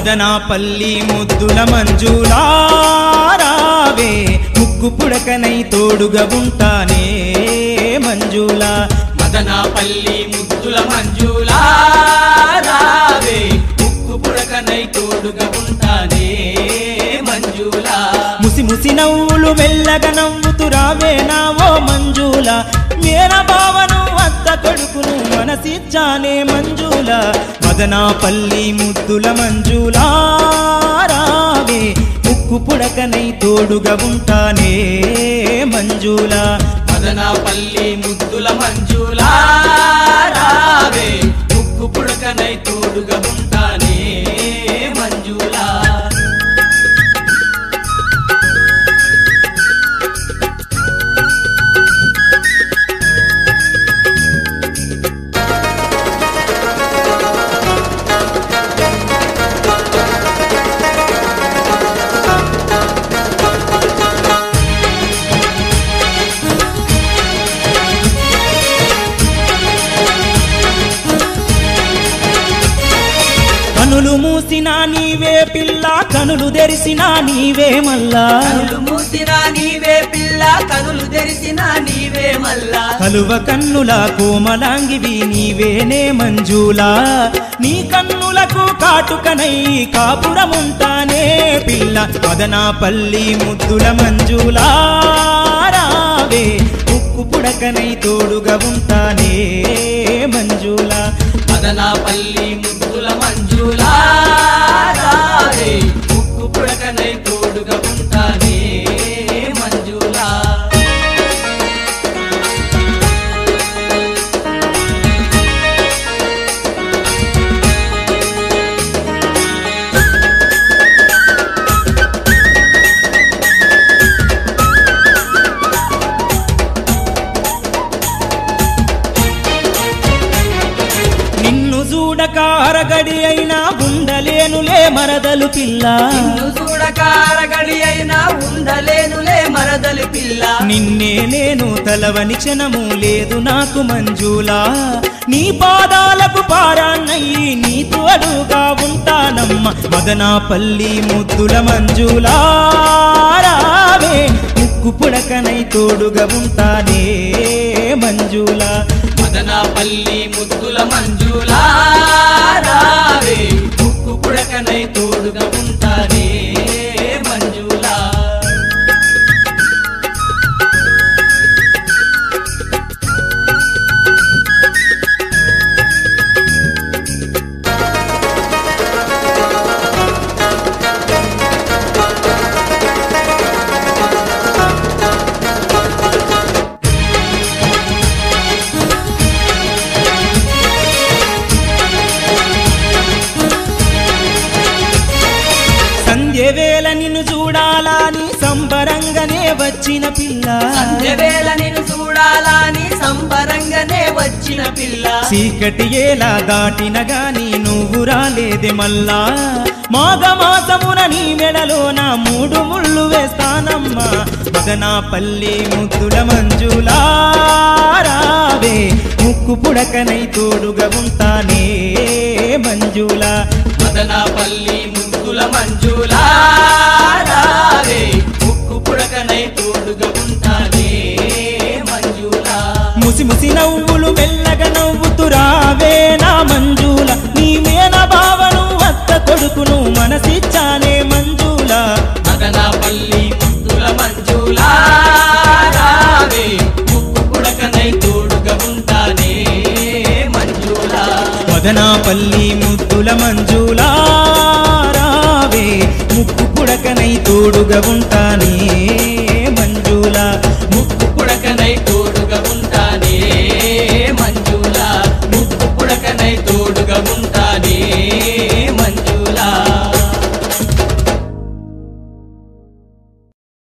మదనాపల్లి ముద్దుల మంజులారావే ముక్కు పుడకనై తోడుగా ఉంటానే మంజుల మదనాపల్లి ముద్దుల మంజులా రావే ముక్కు పుడకనై తోడుగా ఉంటానే మంజులా ముసి ముసి నవ్వులు మెల్లగా నవ్వుతూ రావే నావో మంజుల మేన భావను అత్త కొడుకును మనసిచ్చానే మంజుల మదనాపల్లి ముద్దుల మంజులారావే ముక్కు పుడకనై తోడుగా ఉంటానే మంజుల మదనాపల్లి ముద్దుల మంజులా రావే ముక్కు పుడకనై తోడుగా ఉంటానే మంజులా కనులు మూసినా నీవే పిల్ల కనులు తెరిసినా నీవే మల్లా కనులు మూసినా నీవే పిల్ల కనులు తెరిసినా నీవే మల్లా కలువ కన్నుల కోమలాంగివి నీవేనే మంజులా నీ కన్నులకు కాటుకనై కాపురముంటానే పిల్ల మదనాపల్లి ముద్దుల మంజులా రావే ఉక్కు పుడకనై తోడుగా ఉంటానే మంజులా మదనాపల్లి ముద్దుల మంజులా రావే ముక్కు పుడకనై తోడుగా ఉంటానే మంజులా నిన్ను చూడక అరగడి అయినా ఉండలేనులే మరదలు పిల్ల నిన్ను చూడకారగడి అయినా ఉండలేనులే మరదలి పిల్ల నిన్నే నేను తలవని క్షణము లేదు నాకు మంజులా నీ పాదాలకు పారాన్నయ్యి నీ తోడుగా ఉంటానమ్మ మదనాపల్లి ముద్దుల మంజులా రావే ముక్కు పుడకనై తోడుగా ఉంటానే మంజులా మదనాపల్లి ముద్దుల మంజులా రావే ముక్కు పుడకనై తోడుగా ఉంటానే మంజులా సంధ్య వేళ నిన్ను చూడాలని సంబరంగానే వచ్చిన పిల్ల సంధ్యవేళ నిన్ను చూడాలని సంబరంగానే వచ్చిన పిల్ల చీకటి ఏలా దాటిన గాని నువ్వు రాలేదే మల్లా మాఘమాసమున నీ మెడలో నా మూడు ముళ్ళు వేస్తానమ్మా మదనాపల్లి ముద్దుల మంజులా రావే ముక్కు పుడకనై తోడుగా ఉంటానే మంజులా మదనాపల్లి ముద్దుల మంజులా రావే ముక్కు పుడకనై తోడుగా ఉంటానే మంజులా ముసి ముసి నవ్వులు మెల్లగా నవ్వుతూ రావే నా మంజుల నీ మేన భావను అత్త కొడుకును మనసిచ్చానే మంజుల మదనాపల్లి ముద్దుల మంజులా రావే ముక్కు పుడకనై తోడుగా ఉంటానే మంజులా మదనాపల్లి ముద్దుల మంజులా రావే ముక్కు పుడకనై తోడుగా ఉంటానే